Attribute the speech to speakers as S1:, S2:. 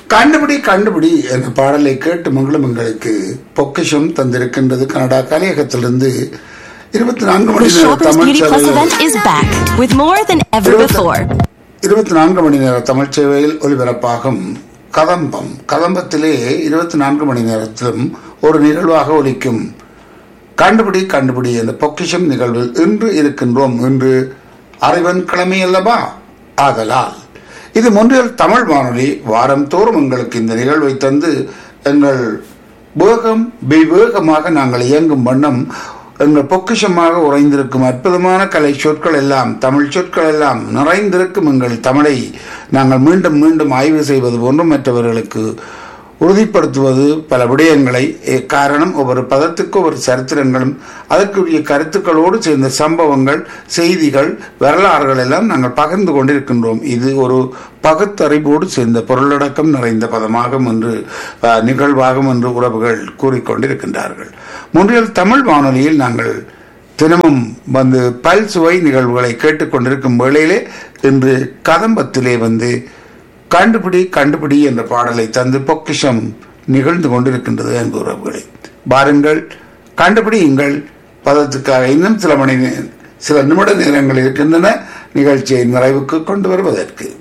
S1: கண்டுபிடி கண்டுபிடி என்ற பாடலை கேட்டு மங்களும் எங்களுக்கு பொக்கிஷம் தந்திருக்கின்றது கனடா கலையகத்திலிருந்து இருபத்தி நான்கு மணி
S2: The
S1: நேர
S2: Shoppers
S1: தமிழ்
S2: Beauty Plus
S1: சேவையில்
S2: event is back with more than ever before.
S1: இருபத்தி நான்கு மணி நேர தமிழ் சேவையில் ஒலிபரப்பாகும் கதம்பம் கதம்பத்திலே இருபத்தி நான்கு மணி நேரத்திலும் ஒரு நிகழ்வாக ஒலிக்கும் கண்டுபிடி கண்டுபிடி என்ற பொக்கிஷம் நிகழ்வில் இன்று இருக்கின்றோம் இன்று அறிவன் கிழமை அல்லவா ஆதலால் இது முன்றில் தமிழ் வானொலி வாரம் தோறும் எங்களுக்கு இந்த நிகழ்வை தந்து எங்கள் வேகம் விவேகமாக நாங்கள் இயங்கும் வண்ணம் எங்கள் பொக்கிஷமாக உறைந்திருக்கும் அற்புதமான கலை சொற்கள் எல்லாம் தமிழ் சொற்கள் எல்லாம் நிறைந்திருக்கும் எங்கள் தமிழை நாங்கள் மீண்டும் மீண்டும் ஆய்வு செய்வது போன்றும் மற்றவர்களுக்கு உறுதிப்படுத்துவது பல விடயங்களை எ, காரணம் ஒவ்வொரு பதத்துக்கு ஒரு சரித்திரங்களும் அதற்குரிய கருத்துக்களோடு சேர்ந்த சம்பவங்கள் செய்திகள் வரலாறுகள் எல்லாம் நாங்கள் பகிர்ந்து கொண்டிருக்கின்றோம் இது ஒரு பகுத்தறிவோடு சேர்ந்த பொருளடக்கம் நிறைந்த பதமாகும் என்று அ, நிகழ்வாகும் என்று உறவுகள் கூறிக்கொண்டிருக்கின்றார்கள் முன்றில் தமிழ் வானொலியில் நாங்கள் தினமும் வந்து பல் சுவை நிகழ்வுகளை கேட்டுக்கொண்டிருக்கும் வேளையிலே இன்று கதம்பத்திலே வந்து கண்டுபிடி கண்டுபிடி என்ற பாடலை தந்து பொக்கிஷம் நிகழ்ந்து கொண்டிருக்கின்றது என்பவர்களை பாருங்கள் கண்டுபிடியுங்கள் பதத்துக்காக இன்னும் சில மணி நே- சில நிமிட நேரங்கள் இருக்கின்றன நிகழ்ச்சியை நிறைவுக்கு கொண்டு வருவதற்கு